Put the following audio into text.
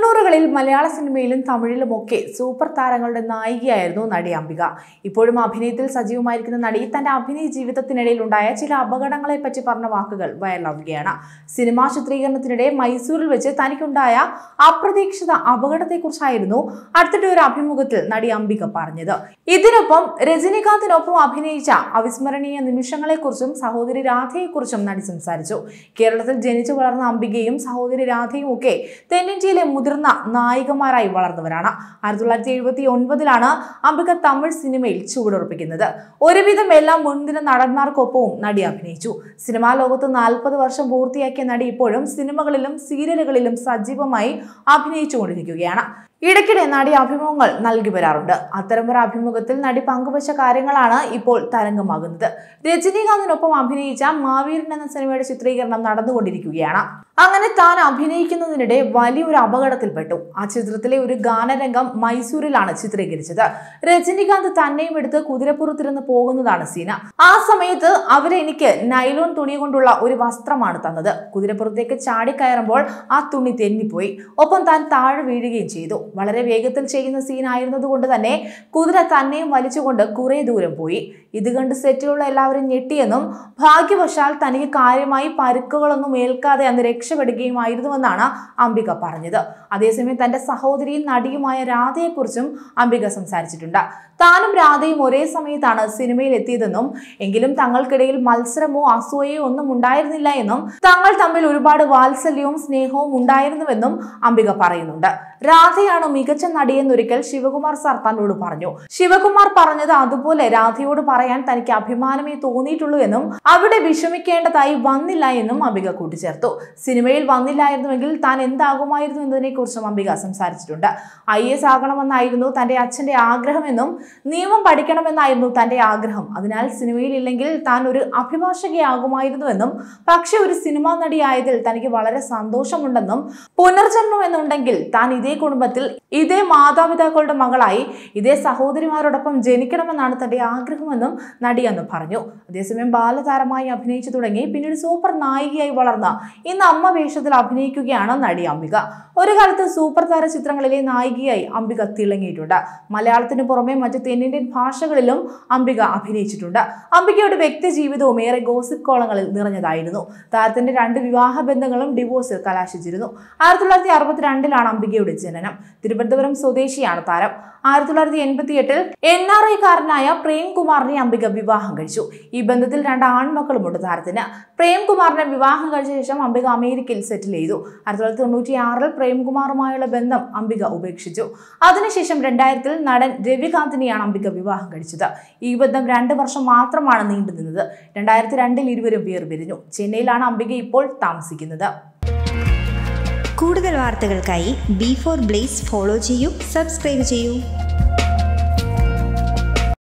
തൊണ്ണൂറുകളിൽ മലയാള സിനിമയിലും തമിഴിലുമൊക്കെ സൂപ്പർ താരങ്ങളുടെ നായികയായിരുന്നു നടി അംബിക ഇപ്പോഴും അഭിനയത്തിൽ സജീവമായിരിക്കുന്ന നടി തന്റെ അഭിനയ ജീവിതത്തിനിടയിൽ ഉണ്ടായ ചില അപകടങ്ങളെ പറ്റി പറഞ്ഞ വാക്കുകൾ വൈറലാവുകയാണ് സിനിമാ ചിത്രീകരണത്തിനിടെ മൈസൂരിൽ വെച്ച് തനിക്കുണ്ടായ അപ്രതീക്ഷിത അപകടത്തെക്കുറിച്ചായിരുന്നു അടുത്തിടെ ഒരു അഭിമുഖത്തിൽ നടി അംബിക പറഞ്ഞത് ഇതിനൊപ്പം രജനീകാന്തിനൊപ്പം അഭിനയിച്ച അവിസ്മരണീയ നിമിഷങ്ങളെക്കുറിച്ചും സഹോദരി രാധയെക്കുറിച്ചും നടി സംസാരിച്ചു കേരളത്തിൽ ജനിച്ചു വളർന്ന അംബികയും സഹോദരി രാധയും ഒക്കെ തെന്നിന്ത്യയിലെ മുതിർന്ന നായികമാരായി വളർന്നവരാണ് ആയിരത്തി തൊള്ളായിരത്തി എഴുപത്തി ഒൻപതിലാണ് അംബിക തമിഴ് സിനിമയിൽ ചുവടുറപ്പിക്കുന്നത് ഒരുവിധം എല്ലാ മുൻനിര നടന്മാർക്കൊപ്പവും നടി അഭിനയിച്ചു സിനിമാ ലോകത്ത് നാൽപ്പത് വർഷം പൂർത്തിയാക്കിയ നടി ഇപ്പോഴും സിനിമകളിലും സീരിയലുകളിലും സജീവമായി അഭിനയിച്ചുകൊണ്ടിരിക്കുകയാണ് ഇടയ്ക്കിടെ നടി അഭിമുഖങ്ങൾ നൽകി വരാറുണ്ട് അത്തരമൊരു അഭിമുഖത്തിൽ നടി പങ്കുവച്ച കാര്യങ്ങളാണ് ഇപ്പോൾ തരംഗമാകുന്നത് രജനീകാന്തിനൊപ്പം അഭിനയിച്ച മാവീരൻ എന്ന സിനിമയുടെ ചിത്രീകരണം നടന്നുകൊണ്ടിരിക്കുകയാണ് അങ്ങനെ താൻ അഭിനയിക്കുന്നതിനിടെ വലിയൊരു അപകടത്തിൽപ്പെട്ടു ആ ചിത്രത്തിലെ ഒരു ഗാനരംഗം മൈസൂരിലാണ് ചിത്രീകരിച്ചത് രജനീകാന്ത് തന്നെയും എടുത്ത് കുതിരപ്പുറത്തിരുന്ന് പോകുന്നതാണ് സീന ആ സമയത്ത് അവരെ എനിക്ക് നൈലോൺ തുണി കൊണ്ടുള്ള ഒരു വസ്ത്രമാണ് തന്നത് കുതിരപ്പുറത്തേക്ക് ചാടിക്കയറുമ്പോൾ ആ തുണി തെന്നിപ്പോയി ഒപ്പം താൻ താഴെ വീഴുകയും ചെയ്തു വളരെ വേഗത്തിൽ ചെയ്യുന്ന സീൻ ആയിരുന്നതുകൊണ്ട് തന്നെ കുതിര തന്നെയും വലിച്ചുകൊണ്ട് കുറെ ദൂരം പോയി ഇത് കണ്ട് സെറ്റിലുള്ള എല്ലാവരും ഞെട്ടിയെന്നും ഭാഗ്യവശാൽ തനിക്ക് കാര്യമായി പരുക്കുകളൊന്നും ഏൽക്കാതെ അന്ന് രക്ഷപ്പെടുകയുമായിരുന്നുവെന്നാണ് അംബിക പറഞ്ഞത് അതേസമയം തന്റെ സഹോദരിയും നടിയുമായ രാധയെക്കുറിച്ചും അംബിക സംസാരിച്ചിട്ടുണ്ട് താനും രാധയും ഒരേ സമയത്താണ് സിനിമയിൽ എത്തിയതെന്നും എങ്കിലും തങ്ങൾക്കിടയിൽ മത്സരമോ അസൂയയോ ഒന്നും ഉണ്ടായിരുന്നില്ല എന്നും തങ്ങൾ തമ്മിൽ ഒരുപാട് വാത്സല്യവും സ്നേഹവും ഉണ്ടായിരുന്നുവെന്നും അംബിക പറയുന്നുണ്ട് രാധയാണ് മികച്ച നടിയെന്നൊരിക്കൽ ശിവകുമാർ സാർ തന്നോട് പറഞ്ഞു ശിവകുമാർ പറഞ്ഞത് അതുപോലെ രാധയോട് പറയാൻ തനിക്ക് അഭിമാനമേ തോന്നിയിട്ടുള്ളൂ എന്നും അവിടെ വിഷമിക്കേണ്ടതായി വന്നില്ല എന്നും അംബിക കൂട്ടിച്ചേർത്തു സിനിമയിൽ വന്നില്ലായിരുന്നുവെങ്കിൽ താൻ എന്താകുമായിരുന്നു എന്നതിനെ കുറിച്ചും അംബിക സംസാരിച്ചിട്ടുണ്ട് ഐ എസ് ആകണമെന്നായിരുന്നു തന്റെ അച്ഛന്റെ ആഗ്രഹമെന്നും നിയമം പഠിക്കണമെന്നായിരുന്നു തന്റെ ആഗ്രഹം അതിനാൽ സിനിമയിൽ ഇല്ലെങ്കിൽ താൻ ഒരു അഭിഭാഷകയാകുമായിരുന്നുവെന്നും പക്ഷെ ഒരു സിനിമാ നടിയായതിൽ തനിക്ക് വളരെ സന്തോഷമുണ്ടെന്നും പുനർജന്മം എന്നുണ്ടെങ്കിൽ താൻ ഇതേ കുടുംബത്തിൽ ഇതേ മാതാപിതാക്കളുടെ മകളായി ഇതേ സഹോദരിമാരോടൊപ്പം ജനിക്കണമെന്നാണ് തന്റെ ആഗ്രഹമെന്നും നടി അന്ന് പറഞ്ഞു അതേസമയം ബാലതാരമായി അഭിനയിച്ചു തുടങ്ങി പിന്നീട് സൂപ്പർ നായികയായി വളർന്ന ഇന്ന് അമ്മ വേഷത്തിൽ അഭിനയിക്കുകയാണ് നടി അംബിക ഒരു കാലത്ത് സൂപ്പർ താര ചിത്രങ്ങളിലെ നായികയായി അംബിക തിളങ്ങിയിട്ടുണ്ട് മലയാളത്തിന് പുറമെ മറ്റ് തെന്നിന്ത്യൻ ഭാഷകളിലും അംബിക അഭിനയിച്ചിട്ടുണ്ട് അംബികയുടെ വ്യക്തി ജീവിതവും ഏറെ ഗോസിപ്പ് കോളങ്ങളിൽ നിറഞ്ഞതായിരുന്നു താരത്തിന്റെ രണ്ട് വിവാഹ ബന്ധങ്ങളും ഡിവോഴ്സിൽ കലാശിച്ചിരുന്നു ആയിരത്തി തൊള്ളായിരത്തി അറുപത്തിരണ്ടിലാണ് അംബികയുടെ ജനനം തിരുവനന്തപുരം സ്വദേശിയാണ് താരം ആയിരത്തി തൊള്ളായിരത്തി എൺപത്തി എട്ടിൽ എൻ ആർ ഐക്കാരനായ പ്രേംകുമാറിനെ അംബിക വിവാഹം കഴിച്ചു ഈ ബന്ധത്തിൽ രണ്ട് ആൺമക്കളുമുണ്ട് താരത്തിന് പ്രേംകുമാറിനെ വിവാഹം കഴിച്ച ശേഷം അംബിക അമേരിക്കയിൽ സെറ്റിൽ ചെയ്തു ആയിരത്തി തൊള്ളായിരത്തി തൊണ്ണൂറ്റി ആറിൽ പ്രേംകുമാറുമായുള്ള ബന്ധം അംബിക ഉപേക്ഷിച്ചു അതിനുശേഷം രണ്ടായിരത്തിൽ നടൻ രവികാന്തിനെയാണ് അംബിക വിവാഹം കഴിച്ചത് ഈ ബന്ധം രണ്ട് വർഷം മാത്രമാണ് നീണ്ടുനിന്നത് രണ്ടായിരത്തി രണ്ടിൽ ഇരുവരും വേർപിരിഞ്ഞു ചെന്നൈയിലാണ് അംബിക ഇപ്പോൾ താമസിക്കുന്നത് കൂടുതൽ വാർത്തകൾക്കായി ബി ഫോർ ബ്ലേസ് ഫോളോ ചെയ്യൂ സബ്സ്ക്രൈബ് ചെയ്യൂ